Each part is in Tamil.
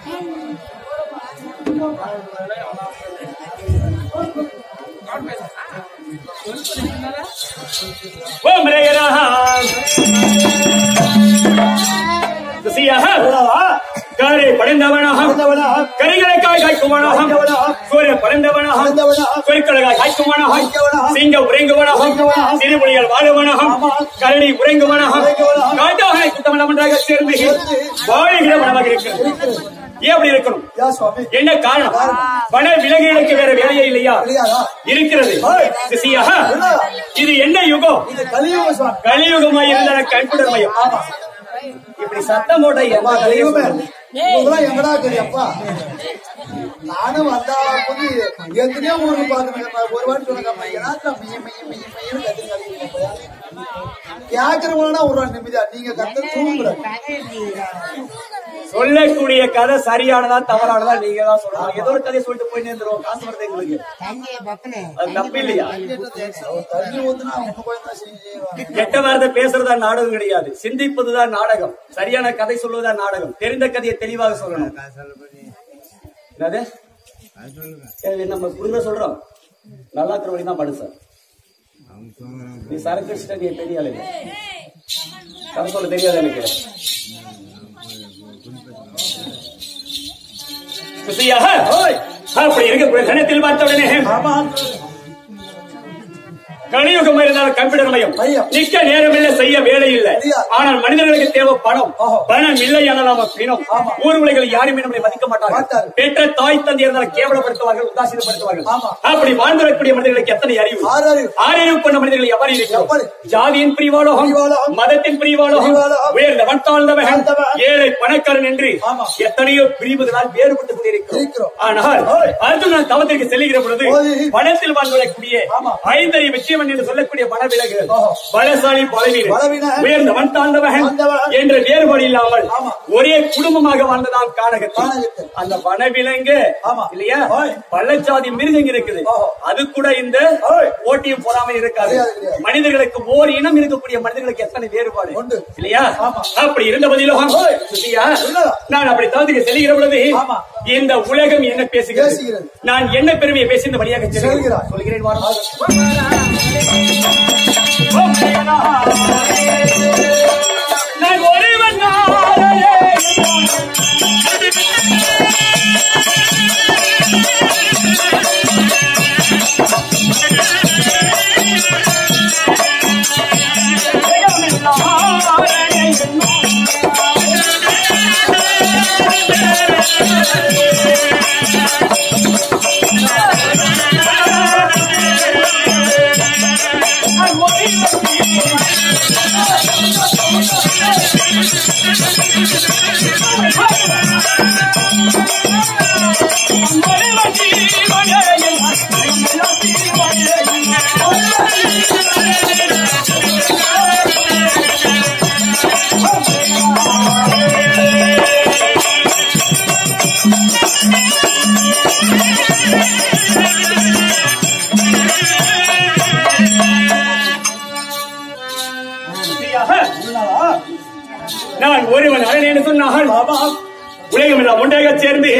ஓம் ரேகராக காரை படைந்தவனாக கரிகளைக்காய் காய்க்குவனாக சூரிய படைந்தவனாக சொற்கழகாய் காய்க்குவனாக சிங்கம் உறைங்குவனாக சிறுமொழிகள் வாழுவனாக கரணி உறைங்குவனாக காட்டாக குத்தமனமன்றாக சேர்ந்து வாழுகிற மனமாக இருக்கிறது ஏன் அப்படி இருக்கணும் யா சுவாமி என்ன காரணம் வன விலங்குகளுக்கு வேற வேலையே இல்லையா இல்லையாடா? இருக்கிறது சிசியாக இது என்ன யுகம் இது கலியுக சுவாமி கலியுகமாய் இருந்த கண்புடர் மையம் இப்படி சத்தம் போட்ட அப்பா, எம்மா தெய்வமே கலியுகம் உங்களெல்லாம் எங்கடா தெரியுப்பா நானும் வந்தா போது எத்தனையோ ஊருக்கு பாக்குறேன் ஒரு வாட்டி சொன்னாங்க ஏன்னா மைய மைய மைய மையன்னு கத்தி கேக்குறவங்களா ஒரு வாட்டி நிம்மதியா நீங்க கத்த தூங்குற சொல்லக்கூடிய கதை சரியானதா தவறானதா நீங்க தான் சொல்லணும் ஏதோ ஒரு கதையை சொல்லிட்டு போய் நேர்ந்துருவோம் காசு வருது எங்களுக்கு அது தப்பு இல்லையா தண்ணி ஊத்துனா அவங்க போய் தான் செய்வாங்க கெட்ட வார்த்தை பேசுறதா நாடகம் கிடையாது சிந்திப்பதுதான் நாடகம் சரியான கதை சொல்வதுதான் நாடகம் தெரிந்த கதையை தெளிவாக சொல்லணும் என்னது சரி, நம்ம புரிந்த சொல்றோம் நல்லா இருக்கிற வழி தான் படு சார் நீ சரக்கு அடிச்சுட்டா நீ பெரிய ஆளு கதை சொல்ல தெரியாது எனக்கு சுத்தியாக அப்படி இருக்கக்கூடிய கணத்தில் பார்த்த உடனே ஆமா கலியுகம் இருந்தால் கம்ப்யூட்டர் மையம் மையம். நிக்க நேரம் இல்ல செய்ய வேலை இல்ல இல்லையா? ஆனால் மனிதர்களுக்கு தேவை பணம் ஆஹா. பணம் இல்லை ஆனால் நாம பிணம் ஆமா. ஊர் உலகில் யாருமே நம்மளை மதிக்க மாட்டார்கள் மாட்டாரு. பெற்ற தாய் தந்தை இருந்தால் கேவலப்படுத்துவார்கள் உதாசீனப்படுத்துவார்கள் ஆமா. அப்படி வாழ்ந்து வரக்கூடிய மனிதர்களுக்கு எத்தனை அறிவு ஆறறிவு. ஆறறிவு கொண்ட மனிதர்கள் எவ்வாறு இருக்கிறோம் எவ்வாறு? ஜாதியின் பிரிவாலோகம் பிரிவாலோகம். மதத்தின் பிரிவாலோகம் பிரிவாலோகம். உயர்ந்தவன் தாழ்ந்தவன் தாழ்ந்தவன். ஏழை பணக்காரன் என்று ஆமா. எத்தனையோ பிரிவுகளால் வேறுபட்டு கொண்டிருக்கிறோம் இருக்கிறோம். ஆனால் ஓய். அர்ஜுனன் தவத்திற்கு செல்லுகிற பொழுது ஓய். பணத்தில் வாழ்ந்துள்ளக்கூடிய ஆமா. ஐந்தறி வெற்றியவன் என்று சொல்லக்கூடிய பணவிலகுகள் ஓஹோ. பலசாலி பலவீனன் பலவீனன். உயர்ந்தவன் தாழ்ந்தவன் தாழ்ந்தவன். என்ற வேறுபாடு இல்லாமல் ஆமா. ஒரே குடும்பமாக வாழ்ந்ததாம் கானகத்தில் கானகத்தில். அந்த பணவிலங்கு ஆமா. இல்லையா ஓய். பள்ளச்சாதி மிருகங்க இருக்குது ஓஹோ. அது கூட இந்த ஓய். போட்டியும் போடாமல் இருக்காது கிடையாது, கிடையாது. மனிதர்களுக்கு ஓர் இனம் இருக்கக்கூடிய மனிதர்களுக்கு எத்தனை வேறுபாடு உண்டு. இல்லையா ஆமா. அப்படி இருந்த பதிலும் ஓய். சுத்தியா உண்மைதான். நான் அப்படி தவத்துக்கு செல்கிற பொழுது ஆமா. இந்த உலகம் என்ன பேசுகிறது பேசுகிறது. நான் என்ன பெருமையை பேசி இந்த வழியாக செல்கிறேன் செல்கிறாய். சொல்கிறேன் வாரம் நான் ஒருவன் நானே. நான் ஒருவன் அரணை சொன்னார்கள் உலகம் எல்லாம் ஒன்றாக சேர்ந்து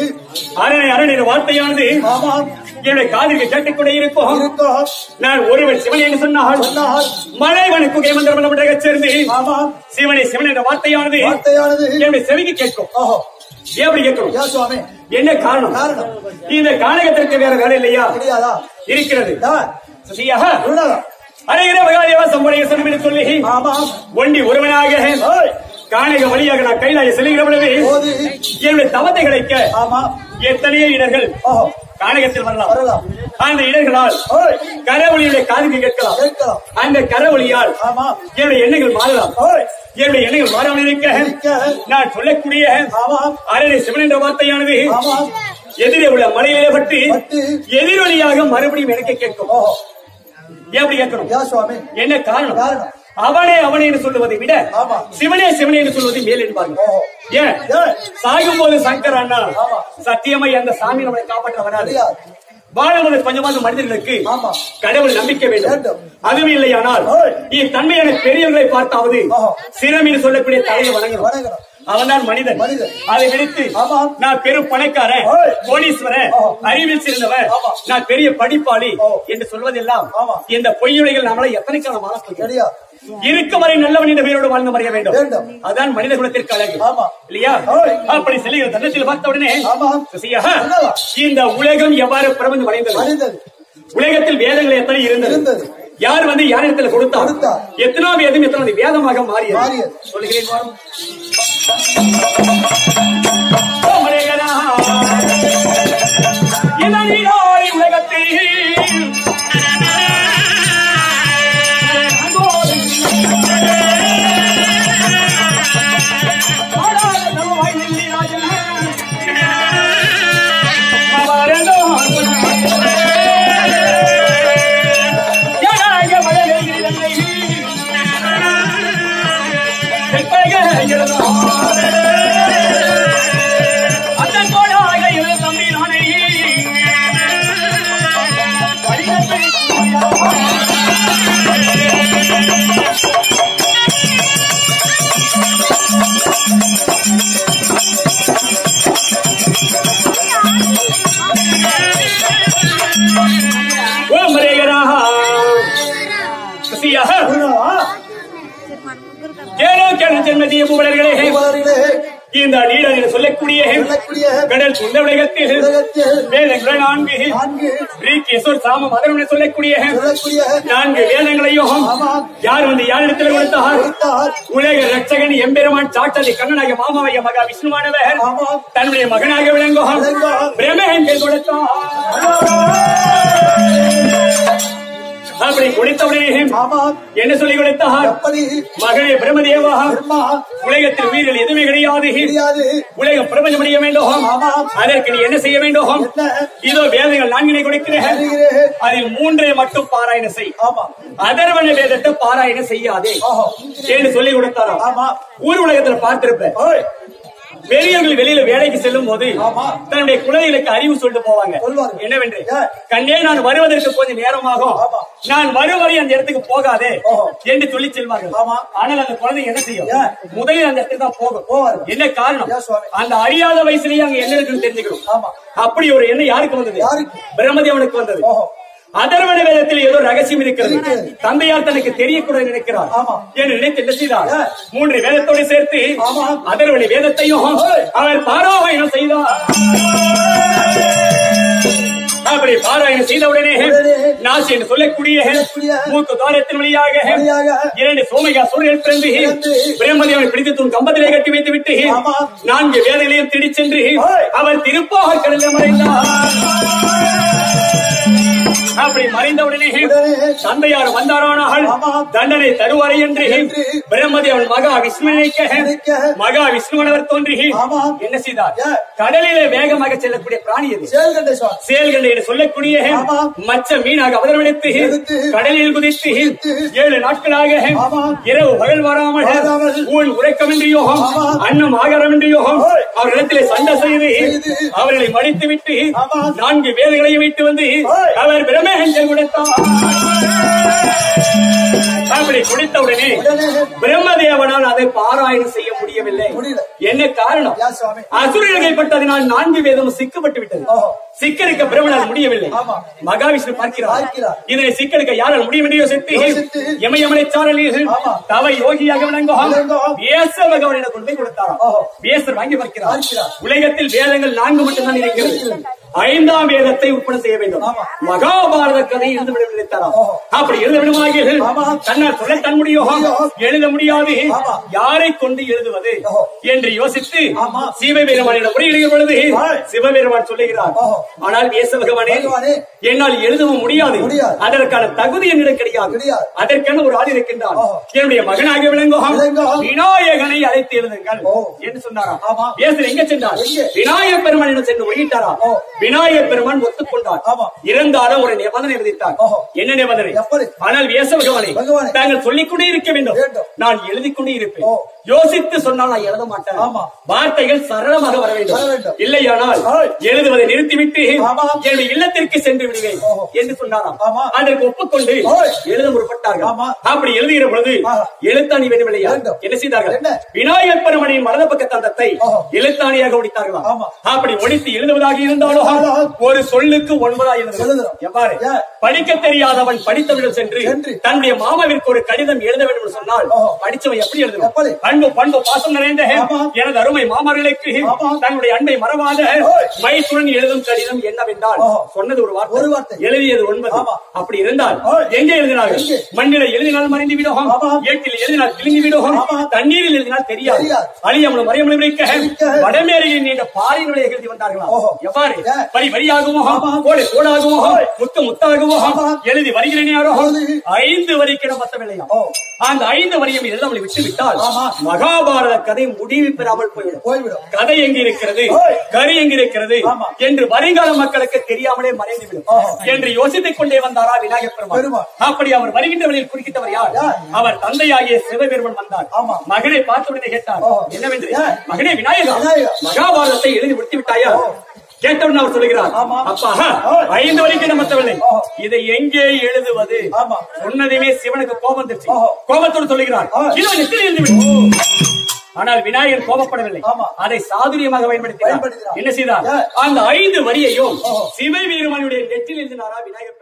அரணை அரணை வார்த்தையானது ஆமா என்னுடைய காதிற்கு கேட்டுக்கொண்டே இருக்கும் இருக்கோம் நான் ஒருவன் சிவன் என்று சொன்னால் சொன்னார். மலைவன் குகை மந்திரம் ஒன்றாக சேர்ந்து ஆமா சிவனை சிவன் என்ற வார்த்தையானது வார்த்தையானது என்னுடைய செவிக்கு கேட்கும் ஓஹோ ஏன் அப்படி கேட்கணும் யா சுவாமி என்ன காரணம் காரணம். இந்த கானகத்திற்கு வேற வேலை இல்லையா தெரியாதா இருக்கிறது டா, சரியாக உண்மைதான். அரைகிற மகாதேவா சம்படைய சொன்ன என்று சொல்லி ஆமா ஒண்டி ஒருவனாக காணிக வழியாக நான் கைலாய செல்கிற பொழுது போது என்னுடைய தவத்தை கிடைக்க ஆமா எத்தனையோ இடர்கள் ஓஹோ கானகத்தில் வரலாம் வரலாம் அந்த இடர்களால் ஓய் கரவொலியுடைய காதுக்கு கேட்கலாம் கேட்கலாம் அந்த கரவொலியால் ஆமா என்னுடைய எண்ணங்கள் மாறலாம் ஓய் என்னுடைய எண்ணங்கள் மாறாமல் இருக்க இருக்க. நான் சொல்லக்கூடிய ஆமா அரணை சிவன் என்ற வார்த்தையானது ஆமா எதிரே உள்ள மலையிலே பட்டு பட்டு. எதிரொலியாக மறுபடியும் எனக்கு கேட்கும் ஓஹோ எப்படி கேட்கணும் யா சுவாமி என்ன காரணம் காரணம் அவனே அவனே என்று சொல்லுவதை விட ஆமா. சிவனே சிவனே என்று சொல்வது மேல் என்பார்கள் ஓஹோ ஏன் ஏன்? சாகும் போது சங்கர் அண்ணா ஆமா. சத்தியமாய் அந்த சாமி நம்மளை காப்பாற்ற வராது தெரியாது வாழுவது கொஞ்சமான மனிதர்களுக்கு ஆமா. கடவுள் நம்பிக்கை வேண்டும் வேண்டும். அதுவும் இல்லையானால் ஓய். இத்தன்மையான பெரியவர்களை பார்த்தாவது ஆஹா. சிரம் என்று சொல்லக்கூடிய தலையை வணங்கணும் வணங்கணும் அவன் தான் மனிதன் மனிதன். அதை விடுத்து ஆமா. நான் பெரும் பணக்காரன் ஓய். கோடீஸ்வரன் ஆ. அறிவில் சிறந்தவன் ஆமா. நான் பெரிய படிப்பாளி ஓ. என்று சொல்வதெல்லாம் ஆமா. இந்த பொய்யுடைகள் நம்மளை எத்தனை காலம் ஆளப்போகிறோம் சரியா இருக்கும் வரை நல்லவன் என்ற பெயரோடு வாழ்ந்து மறைய வேண்டும் வேண்டும். அதான் மனித குலத்திற்கு அழகு ஆமா. இல்லையா ஓய். அப்படி செல்லுகிற தன்னத்தில் பார்த்த உடனே ஆமா. ருசியாக, என்னவா? இந்த உலகம் எவ்வாறு பிரபஞ்சம் அடைந்தது மனிதன் உலகத்தில் வேதங்கள் எத்தனை இருந்தது இருந்தது. யார் வந்து யார் இடத்துல கொடுத்தார் கொடுத்தார். எத்தனோ வேதம் எத்தனை வேதமாக மாறியது மாறியது. சொல்லுகிறேன் பாருங்க. ஓமரேகனா, இதனிலாய் உலகத்தில் ஆடாத தமவாய் நெல்லி ராஜன். அவரதோ ஜனநாயக மலைகளில் தெற்காக எழுதார். அந்த கோடாக எழுத தம்பி நானே. வடிவத்தை ஓம் ரேகராக. கசியாக. ஏனோ கேன ஜென்மதிய புகழர்களே பூவலர்களே, இந்த நீடல் சொல்லக்கூடிய சொல்லக்கூடிய கடல் சொந்த உலகத்தில் உலகத்தில் வேதங்கள் நான்கு நான்கு ரீகேஸ்வர் சாம மதனம் சொல்லக்கூடிய சொல்லக்கூடிய நான்கு வேதங்களையும் ஆமா. யார் வந்து யார் இடத்துல கொடுத்தார் கொடுத்தார். உலக ரட்சகன் எம்பெருமான் சாட்சாதி கண்ணனாக மாமாவைய மகா விஷ்ணுவானவர் ஆமா. தன்னுடைய மகனாக விளங்கும் விளங்கும். பிரமேகன் கொடுத்தார் அப்படி கொடுத்தவுடனே ஆமா என்ன சொல்லி கொடுத்தார் எப்படி மகனே பிரம்மதேவா பிரம்மா உலகத்தில் உயிரில் எதுவுமே கிடையாது தெரியாது உலகம் பிரபஞ்சம் அடைய வேண்டும் ஆமா. அதற்கு நீ என்ன செய்ய வேண்டும் என்ன? இதோ வேதங்கள் நான்கினை கொடுக்கிறேன் அறிகிறேன். அதில் மூன்றை மட்டும் பாராயணம் செய் ஆமா அதர்வன வேதத்தை பாராயணம் செய்யாதே ஓஹோ என்று சொல்லி கொடுத்தாராம் ஆமா ஊர் உலகத்துல பார்த்திருப்பேன் ஓய் பெரியவர்கள் வெளியில வேலைக்கு செல்லும் போது ஆமா. தன்னுடைய குழந்தைகளுக்கு அறிவு சொல்லிட்டு போவாங்க சொல்வார்கள். என்னவென்று ஏன்? கண்ணே நான் வருவதற்கு கொஞ்சம் நேரமாகும் ஆமா. நான் வரும் வரை அந்த இடத்துக்கு போகாதே ஓஹோ. என்று சொல்லி செல்வார்கள் ஆமா. ஆனால் அந்த குழந்தை என்ன செய்யும் ஏன்? முதலில் அந்த இடத்துக்கு தான் போகும் போவார்கள். என்ன காரணம் ஏன் சுவாமி? அந்த அறியாத வயசுலயே அங்க என்ன இருக்குன்னு தெரிஞ்சுக்கணும் ஆமா அப்படி ஒரு எண்ணம் யாருக்கு வந்தது யாருக்கு? பிரம்மதேவனுக்கு வந்தது ஓஹோ அதர்வன வேதத்தில் ஏதோ ரகசியம் இருக்கிறது இருக்கிறது. தந்தையார் தனக்கு தெரியக்கூடாது நினைக்கிறார் ஆமா. என்று நினைத்து என்ன செய்தார் ஏன்? மூன்று வேதத்தோடு சேர்த்து ஆமா. அதர்வன வேதத்தையும் ஏய். அவர் பாராயணம் செய்தார் அப்படி பாராயணம் செய்தவுடனே உடனே நாசி என்று சொல்லக்கூடிய சொல்லக்கூடிய மூக்கு துவாரத்தின் வழியாக வழியாக இரண்டு சோமையா சூரியன் பிறந்து பிறந்து பிரம்மதேவனை பிடித்து தூண் கம்பத்திலே கட்டி வைத்து விட்டு ஆமா. நான்கு வேதங்களையும் திடி சென்று ஏய். அவர் திருப்பாக கடலில் மறைந்தார் அப்படி மறைந்தவுடனே உடனே தந்தையார் வந்தாரானால் ஆமா. தண்டனை தருவாரை என்று என்று பிரம்மதேவன் மகா விஷ்ணு நினைக்க நினைக்க மகா விஷ்ணுவனவர் தோன்றி ஆமா. என்ன செய்தார் ஏன்? கடலிலே வேகமாக செல்லக்கூடிய பிராணி எது செயல்கண்டே சுவாமி செயல்கள் என்று சொல்லக்கூடிய ஆமா. மச்ச மீனாக அவதரவெடுத்து எடுத்து, கடலில் குதித்து குதித்து, ஏழு நாட்களாக ஆமா. இரவு பகல் வராமல் வராமல், ஊன் உறக்கமின்றியோ ஆமா. அன்னம் ஆகாரமின்றியோ ஓய். அவர்களிடத்திலே சண்டை செய்து செய்து, அவர்களை மடித்து விட்டு ஆமா. நான்கு வேதங்களையும் விட்டு வந்து ஓய். அவர் பிரமேகஞ்சல் கொடுத்தார் அப்படி குடித்தவுடனே உடனே பிரம்மதேவனால் அதை பாராயணம் செய்ய முடியவில்லை முடியல. என்ன காரணம் யா சுவாமி அசுரர்கள் பட்டதினால் நான்கு வேதம் சிக்கப்பட்டு விட்டது ஓஹோ சிக்கலுக்கு பிரமனால் முடியவில்லை ஆமா. மகாவிஷ்ணு பார்க்கிறார் பார்க்கிறார். இதனை சிக்கலுக்கு யாரால் முடியும் என்று யோசித்து யோசித்து, யமயமனை சாரலில் ஆமா. தவ யோகியாக விளங்கும் விளங்கும். வியச பகவானிடம் கொண்டு போய் கொடுத்தாராம் ஓஹோ. வியசர் வாங்கி பார்க்கிறார் பார்க்கிறார். உலகத்தில் வேதங்கள் நான்கு மட்டும்தான் இருக்கிறது ஐந்தாம் வேதத்தை உட்பட செய்ய வேண்டும் ஆமா. மகாபாரத கதை எழுத விட நினைத்தாராம் ஓஹோ. அப்படி எழுத விடுமாகிய ஆமா. தன்னால் சொல்ல தன் முடியும் முடியும். எழுத முடியாது ஆமா. யாரை கொண்டு எழுதுவது ஓஹோ. என்று யோசித்து ஆமா. சிவபெருமானிடம் முறையிடுகிற பொழுது ஆய். சிவபெருமான் சொல்லுகிறார் ஓஹோ. ஆனால் வியச பகவானே பகவானே. என்னால் எழுதவும் முடியாது முடியாது. அதற்கான தகுதி என்னிடம் கிடையாது கிடையாது. அதற்கென ஒரு ஆள் இருக்கின்றார் ஓஹோ. என்னுடைய மகனாக விளங்கும் விளங்கும். விநாயகனை அழைத்து எழுதுங்கள் ஓ. என்று சொன்னாராம் ஆமா. வியசர் எங்க சென்றார் எங்கே? விநாயகர் பெருமானிடம் சென்று முறையிட்டாராம் ஓ. விநாயகர் பெருமான் ஒத்துக்கொண்டார் ஆமா. இருந்தாலும் ஒரு நிபந்தனை விதித்தார் ஓஹோ. என்ன நிபந்தனை எப்படி? ஆனால் வியச பகவானே பகவானே. தாங்கள் சொல்லிக்கொண்டே இருக்க வேண்டும் வேண்டும். நான் எழுதிக் கொண்டே இருப்பேன் ஓ. யோசித்து சொன்னால் நான் எழுத மாட்டேன் ஆமா. வார்த்தைகள் சரளமாக வர வர வேண்டும் வேண்டும். இல்லையானால் ஆய். எழுதுவதை நிறுத்திவிட்டு ஆமா. என்னுடைய இல்லத்திற்கு சென்று விடுவேன் ஓஹோ. என்று சொன்னாராம் ஆமா. அதற்கு ஒப்புக்கொண்டு ஆய். எழுத முற்பட்டார்கள் ஆமா. அப்படி எழுதுகிற பொழுது ஆஹா. எழுத்தாணி வேண்டுமில்லையா வேண்டும். என்ன செய்தார்கள் என்ன? விநாயகர் பெருமனின் வலது பக்கத்தை கிரந்தத்தை ஓஹோ. எழுத்தாணியாக ஒடித்தார்களாம் ஆமா. அப்படி ஒடித்து எழுதுவதாக இருந்தாலும் ஆமா. ஒரு சொல்லுக்கு ஒன்பதா எழுதுவது எழுதுறோம். எவ்வாறு ஏன்? படிக்க தெரியாதவன் படித்தவிடம் சென்று சென்று. தன்னுடைய மாமாவிற்கு ஒரு கடிதம் எழுத வேண்டும் என்று சொன்னால் ஓஹோ. படிச்சவன் எப்படி எழுதணும் எப்படி? அன்பு பண்பு பாசம் நிறைந்த ஆமா. எனது அருமை மாமர்களுக்கு ஆமா. தன்னுடைய அன்பை மறவாத ஓய். மைத்துடன் எழுதும் கடிதம் என்னவென்றால் ஓஹோ. சொன்னது ஒரு வார்த்தை ஒரு வார்த்தை. எழுதியது ஒன்பது ஆமா. அப்படி இருந்தால் ஓய். எங்கே எழுதினார்கள் எங்கே? மண்ணில எழுதினால் மறைந்து விடும் ஆமா. ஏட்டில் எழுதினால் கிழிந்து விடும் ஆமா. தண்ணீரில் எழுதினால் தெரியாது தெரியாது. அழியமலும் மறையமலும் இருக்க. இருக்க வடமேரையில் நீண்ட பாறையினுடைய எழுதி வந்தார்களா ஓஹோ. எவ்வாறு ஏன்? வரி வரியாகுமோ ஆமா. கோடை கோடாகுமோ ஓய். முத்து முத்தாகுமோ ஆமா. எழுதி வருகிறேன் யாரோ எழுதி. ஐந்து வரிக்கிட மத்தவில்லையா ஓ. அந்த ஐந்து வரியும் எழுதாமல் விட்டு விட்டால் ஆமா. மகாபாரத கதை முடிவு பெறாமல் போய்விடும் போய்விடும் கதை எங்க இருக்கிறது ஓய். கரு எங்க இருக்கிறது ஆமா. என்று வருங்கால மக்களுக்கு தெரியாமலே மறைந்துவிடும் ஆஹா. என்று யோசித்துக் கொண்டே வந்தாரா விநாயகர் பெருமாள் பெருமாள். அப்படி அவர் வருகின்ற வழியில் குறுக்கிட்டவர் யார் யார்? அவர் தந்தையாகிய சிவபெருமன் வந்தார் ஆமா. மகனை பார்த்த உடனே கேட்டார் ஓ. என்னவென்று யார்? மகனே விநாயகா விநாயகா. மகாபாரதத்தை எழுதி முடித்து விட்டாயா கேட்டவுடன் அவர் சொல்லுகிறார் ஆமா. அப்பா ஓ. ஐந்து வரைக்கும் மத்தவில்லை ஓ. இதை எங்கே எழுதுவது ஆமா. சொன்னதையுமே சிவனுக்கு கோபம் வந்துருச்சு ஓஹோ. கோபத்தோடு சொல்லுகிறார் ஆ. இதோ நெத்தியில் எழுதி விடு ஆனால் விநாயகர் கோபப்படவில்லை ஆமா. அதை சாதுரியமாக பயன்படுத்தினார் பயன்படுத்தினார். என்ன செய்தார் ஏன்? அந்த ஐந்து வரியையும் ஓஹோ. சிவ வீரமனுடைய நெற்றில் எழுதினாரா விநாயகர்